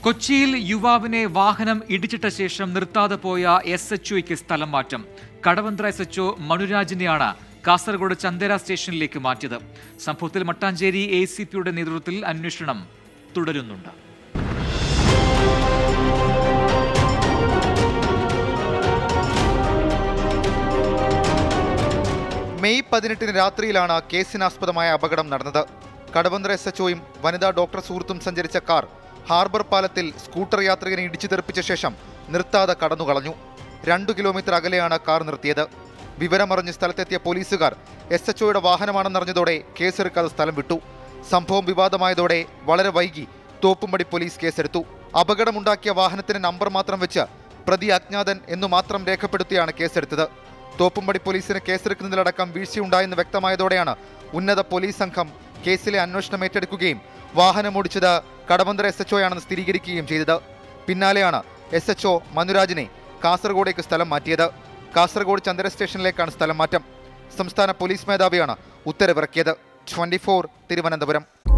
കൊച്ചിയിൽ യുവാവിനെ വാഹനം ഇടിച്ചിട്ട ശേഷം നിർത്താതെ പോയ എസ് എച്ച് ഒയ്ക്ക് സ്ഥലം മാറ്റം കടവന്ത്ര എസ് എച്ച് ഒ മനുരാജിനെയാണ് കാസർഗോഡ് ചന്ദേര സ്റ്റേഷനിലേക്ക് മാറ്റിയത് സംഭവത്തിൽ മട്ടാഞ്ചേരി എ സി പിയുടെ നേതൃത്വത്തിൽ അന്വേഷണം തുടരുന്നുണ്ട് മെയ് പതിനെട്ടിന് രാത്രിയിലാണ് കേസിനാസ്പദമായ അപകടം നടന്നത് കടവന്ത്ര എസ് എച്ച്ഒയും വനിതാ ഡോക്ടർ സുഹൃത്തും സഞ്ചരിച്ച കാർ ഹാർബർ പാലത്തിൽ സ്കൂട്ടർ യാത്രികനെ ഇടിച്ചു തെറിപ്പിച്ച ശേഷം നിർത്താതെ കടന്നുകളഞ്ഞു രണ്ടു കിലോമീറ്റർ അകലെയാണ് കാർ നിർത്തിയത് വിവരമറിഞ്ഞ് സ്ഥലത്തെത്തിയ പോലീസുകാർ എസ് എച്ച്ഒയുടെ വാഹനമാണെന്നറിഞ്ഞതോടെ കേസെടുക്കാതെ സ്ഥലം വിട്ടു സംഭവം വിവാദമായതോടെ വളരെ വൈകി തോപ്പുംപടി പോലീസ് കേസെടുത്തു അപകടമുണ്ടാക്കിയ വാഹനത്തിന് നമ്പർ മാത്രം വെച്ച് പ്രതി അജ്ഞാതൻ എന്നു മാത്രം രേഖപ്പെടുത്തിയാണ് കേസെടുത്തത് തോപ്പുംപടി പോലീസിന് കേസെടുക്കുന്നതിലടക്കം വീഴ്ചയുണ്ടായെന്ന് വ്യക്തമായതോടെയാണ് ഉന്നത പോലീസ് സംഘം കേസിലെ അന്വേഷണം ഏറ്റെടുക്കുകയും വാഹനമോടിച്ചത് കടവന്തര എസ് എച്ച് ആണെന്ന് സ്ഥിരീകരിക്കുകയും ചെയ്തത് പിന്നാലെയാണ് എസ് എച്ച് ഒ മനുരാജിനെ കാസർഗോഡേക്ക് സ്ഥലം മാറ്റിയത് കാസർഗോഡ് ചന്ദ്ര സ്റ്റേഷനിലേക്കാണ് സ്ഥലം മാറ്റം സംസ്ഥാന പോലീസ് മേധാവിയാണ് ഉത്തരവിറക്കിയത് ട്വന്റി തിരുവനന്തപുരം